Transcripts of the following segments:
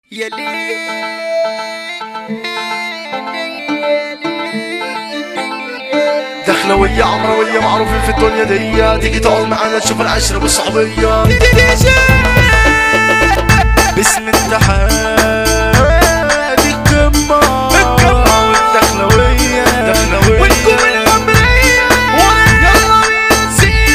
يا ليل دخلوية عمروية معروفين في الدنيا دي تيجي تقعد معانا تشوف العشرة بالصحوبية باسم التحاد القمة والدخلوية دخلوية ونجوم الغمرية يلا بينا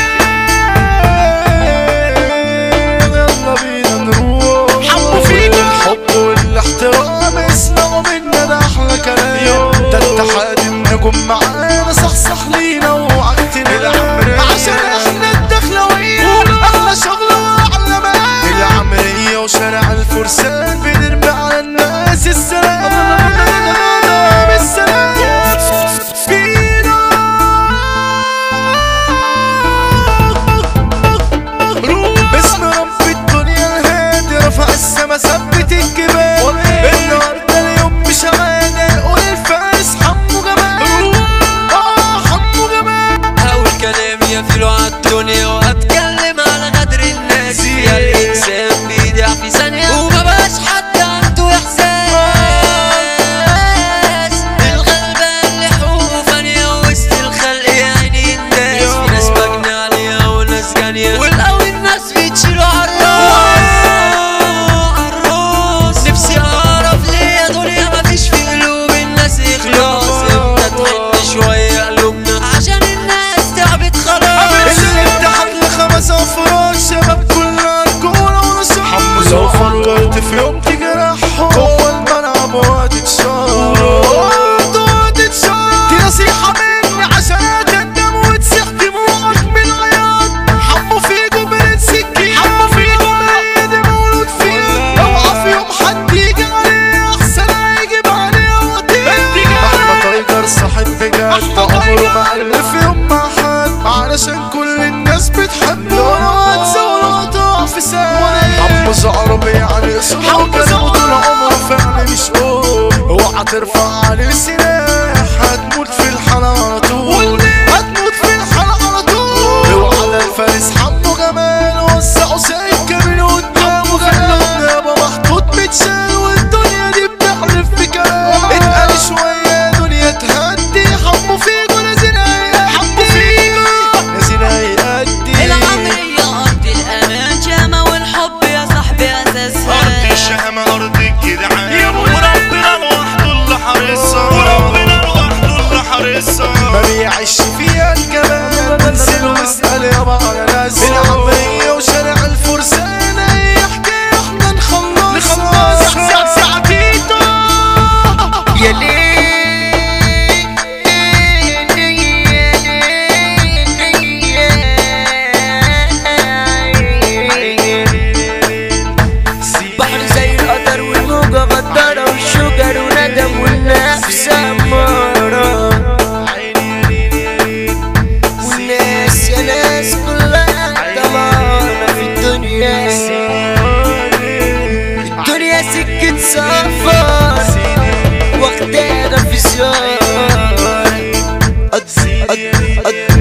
نسير يلا بينا نروح حبوا فينا. الحب والاحترام اسمعوا منا ده احلى كلام ده اتحاد النجوم معانا صحصح لينا وعدتنا العمرية عشان احنا الدخلوية احلى شغل واحلى مال العمرية وشارع الفرسان بنرمي على الناس السلام السلام فينا باسم رب الدنيا الهادي رفع السما ثبت الجبال النهارده اليوم مش عادي نقول الفارس حمو جمال اه حمو جمال هقول كلامي يفيلو عالدنيا وهتكلم على قدر الناس يا الانسان بيضيع في ثانية ومبقاش حد عنده احساس الغلبان اللي حقوقه فانية وسط الخلق يا عيني الناس في ناس مجنى عليها وناس جانية والقوي الناس بتشيله عالراس نفسي اعرف ليه يا دنيا مفيش في قلوب الناس اخلاص امتى تحن شوية قلوبنا عشان الناس تعبت خلاص الاتحاد لخمس افراد شباب كلها رجوله ونصح حمو لو فكرت في يوم تجرحهم جوه الملعب وهتتشهر وهتتشهر دي نصيحة مني عشان تندم وتسيح دموعك من العياط حمو فيكم من السكين حمو فيكم من ايدي مولود فيها اوعى في يوم حد يجي عليه احسن هيجيب عليه وطير احمد تايجر صاحب بجد عمره ما الف يوم مع حد علشان كل الناس بتحبه وهتزول قطع في سنة حمو زعرب يعني اسمه كلمه طول عمره فعلا مش قول اوعى ترفع عليه سلاح هتموت في الحالة على طول هتموت في الحالة على طول اوعى ده الفارس حمو جمال وسعوا سكة من قدامه جمال يابا محطوط متشال والدنيا دي بتحلف بكلام اتقل شوية دنيا تهدي حمو فيكو نازل هيأدي حمو فيكو نازل هيأدي العمرية أرض الأمان شامة والحب يا صاحبي أساسها أرض الشهامة أرض الجدعان وربنا لوحده اللي حارسها وربنا لوحده اللي حارسها ما بيعيش فيها الكلام انزل واسأل يابا على ناس العمرية وشارع الفرسان اي حكاية احنا نخلصها نخلصها ساعتيتو يا ليل بحر زي القطر والموجة غدارة والشجر وندم والنفس أمارة والناس يا ناس كلها طمعانة في الدنيا الدنيا سكة سفر واخدانا في زيارة قد قد قد